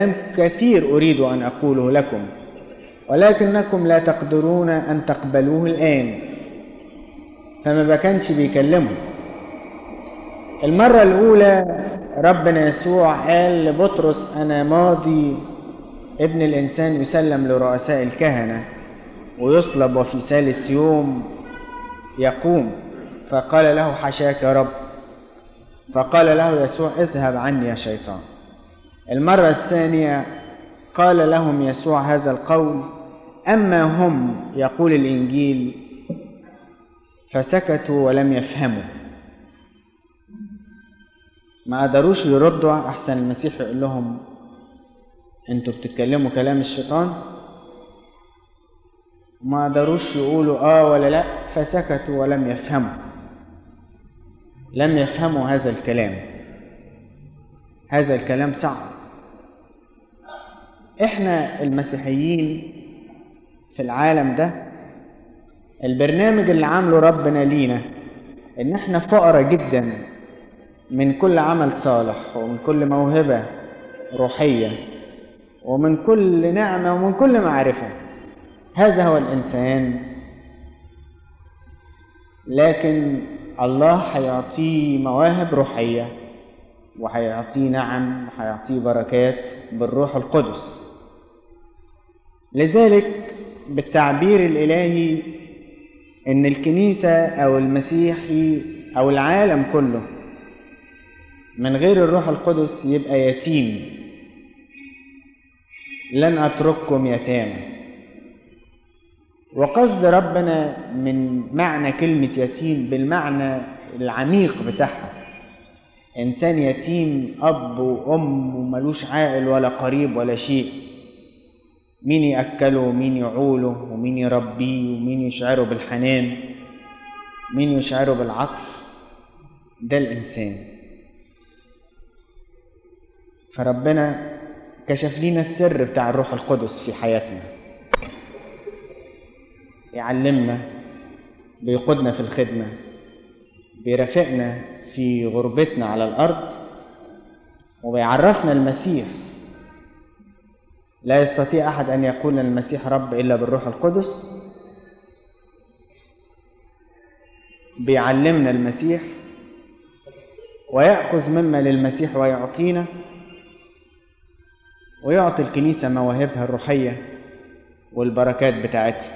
كثير أريد أن أقوله لكم ولكنكم لا تقدرون أن تقبلوه الآن فما بكانش بيكلمهم المرة الأولى ربنا يسوع قال لبطرس أنا ماضي ابن الإنسان يسلم لرؤساء الكهنة ويصلب وفي ثالث يوم يقوم فقال له حشاك يا رب فقال له يسوع اذهب عني يا شيطان المرة الثانية قال لهم يسوع هذا القول أما هم يقول الإنجيل فسكتوا ولم يفهموا ما قدروش يردوا أحسن المسيح يقول لهم أنتوا بتتكلموا كلام الشيطان ما قدروش يقولوا آه ولا لأ فسكتوا ولم يفهموا لم يفهموا هذا الكلام هذا الكلام صعب احنا المسيحيين في العالم ده البرنامج اللي عامله ربنا لينا ان احنا فقراء جدا من كل عمل صالح ومن كل موهبة روحية ومن كل نعمة ومن كل معرفة هذا هو الإنسان لكن الله هيعطيه مواهب روحية وهيعطيه نعم وهيعطيه بركات بالروح القدس لذلك بالتعبير الإلهي إن الكنيسة أو المسيحي أو العالم كله من غير الروح القدس يبقى يتيم لن أترككم يتامى وقصد ربنا من معنى كلمة يتيم بالمعنى العميق بتاعها إنسان يتيم أب وأم وملوش عائل ولا قريب ولا شيء مين يأكله ومين يعوله ومين يربيه ومين يشعره بالحنان مين يشعره بالعطف ده الإنسان فربنا كشف لنا السر بتاع الروح القدس في حياتنا يعلمنا بيقودنا في الخدمة بيرافقنا في غربتنا على الأرض وبيعرفنا المسيح لا يستطيع أحد أن يقول المسيح رب إلا بالروح القدس بيعلمنا المسيح ويأخذ مما للمسيح ويعطينا ويعطي الكنيسة مواهبها الروحية والبركات بتاعتها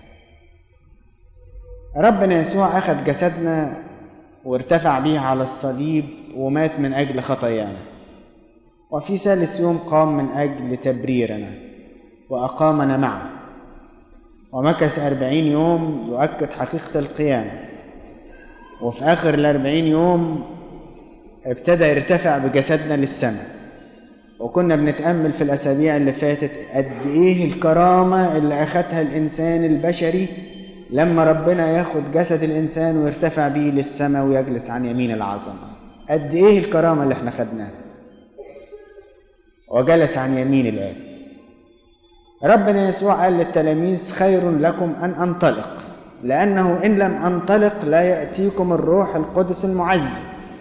ربنا يسوع أخذ جسدنا وارتفع به على الصليب ومات من أجل خطايانا وفي ثالث يوم قام من أجل تبريرنا وأقامنا معه ومكث أربعين يوم يؤكد حقيقة القيامة وفي آخر الأربعين يوم ابتدى يرتفع بجسدنا للسماء وكنا بنتأمل في الأسابيع اللي فاتت قد إيه الكرامة اللي أخدها الإنسان البشري لما ربنا ياخد جسد الإنسان ويرتفع بيه للسماء ويجلس عن يمين العظمة قد إيه الكرامة اللي احنا خدناها وجلس عن يمين الآب ربنا يسوع قال للتلاميذ خير لكم أن أنطلق لأنه إن لم أنطلق لا يأتيكم الروح القدس المعزي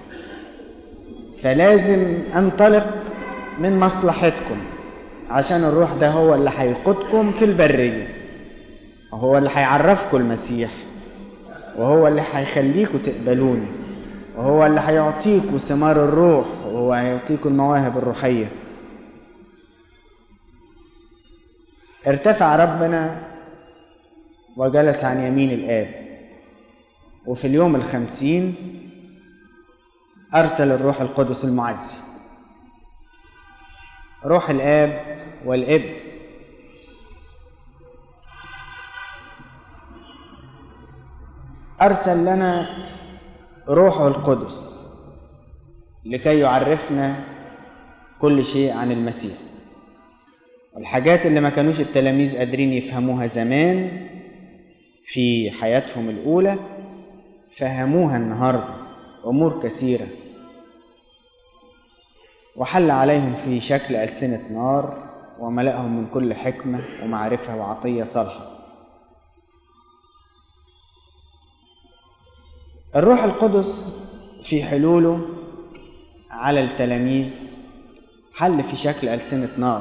فلازم أنطلق من مصلحتكم عشان الروح ده هو اللي هيقودكم في البرية وهو اللي هيعرفكم المسيح وهو اللي هيخليكم تقبلوني وهو اللي هيعطيكم ثمار الروح وهو هيعطيكم المواهب الروحية ارتفع ربنا وجلس عن يمين الآب وفي اليوم الخمسين أرسل الروح القدس المعزي روح الآب والابن أرسل لنا روحه القدس لكي يعرفنا كل شيء عن المسيح والحاجات اللي ما كانوش التلاميذ قادرين يفهموها زمان في حياتهم الأولى فهموها النهاردة أمور كثيرة وحل عليهم في شكل ألسنة نار وملأهم من كل حكمة ومعرفة وعطية صالحة الروح القدس في حلوله على التلاميذ حل في شكل ألسنة نار